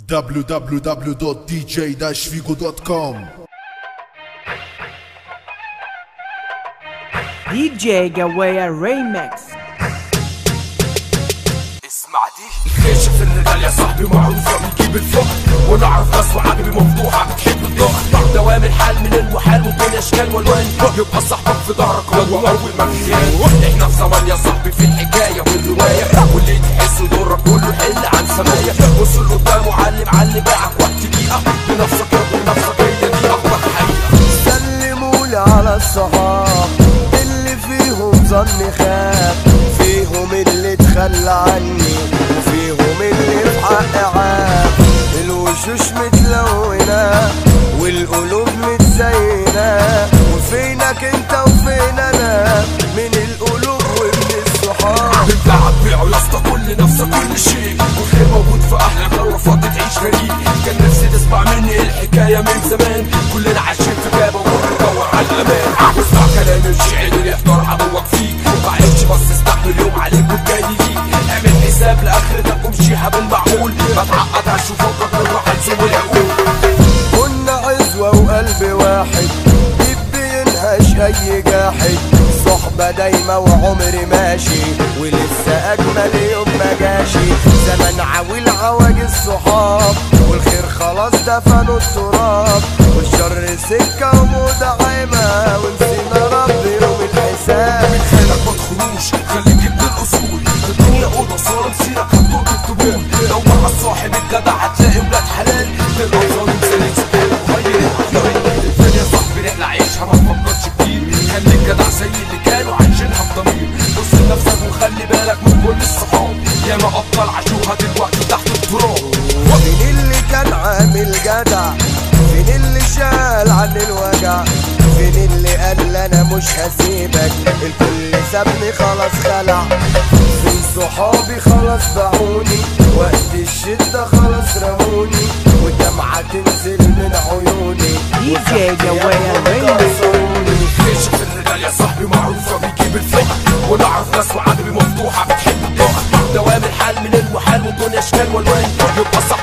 www.dj-figo.com DJ Gawaya Remix اسمع دي الخيش في الرجال يا صاحبي معروفة بيجيب الفقر ونعرف ناس وعجبي مفتوحة بتحب الضغط دوام الحال من المحال ممكن اشكال والوان يبقى صاحبك في ظهرك هو اول ما خيان احنا في زمان يا صاحبي في الحكاية والرواية واللي تحسه دورك كله حل عن سماية وصل قدامه علم علم باعك وقت دقيقة بنفسك يا بنفسك هي دي اكبر حقيقة سلمولي على الصحاب اللي فيهم ظن خاب فيهم اللي اتخلى عني وفيهم اللي في حق عاب الوشوش متلونة والقلوب متزينة وفينك انت وفين انا من القلوب ومن الصحاب بتلعب بيعه يا اسطى كل نفسك كل شيء والخير موجود في اهلك لو رفضت تعيش غريب كان نفسي تسمع مني الحكايه من زمان كلنا عايشين في جابه وبندور على الامان واسمع كلام الشعر اللي يحضر عدوك فيك معلش بس استحمل يوم عليك والجاي ليك اعمل حساب لاخرتك وامشيها بالمعقول ما تعقدهاش وفكك بالراحه تسوي العقول كنا عزوة وقلب واحد بينهاش اي جاحد صحبة دايمة وعمري ماشي ولسه اجمل يوم ما جاشي زمن عويل عواجز صحاب والخير خلاص دفنوا التراب والشر سكة ومدعمة ونسينا رب يوم الحساب من خيالك ما تخنوش خليك ابن الاصول الدنيا اوضه صار مسيرك هتدق الطبول لو مع الصاحب الجدع هتلاقي ولاد حلال تبقى ظالم سنة سكانك وغير الاحيان الدنيا صاحبي رحله عيشها ما تفكرش كتير خليك جدع زي اللي كانوا عايشينها بضمير بص لنفسك وخلي بالك من كل الصحاب ياما ابطال عاشوها دلوقتي تحت التراب فين اللي كان عامل جدع فين اللي شال عن الوجع فين اللي قال انا مش هسيبك الكل سابني خلاص خلع فين صحابي خلاص باعوني وقت الشدة خلاص رموني والدمعة تنزل من عيوني DJ Gawaya Remix كسروني ليش في الرجال يا صاحبي معروفة بيجيب الفقر ونعرف ناس وعجبي مفتوحة بتحب الضغط دوام الحال من المحال والدنيا اشكال والوان يبقى صاحبي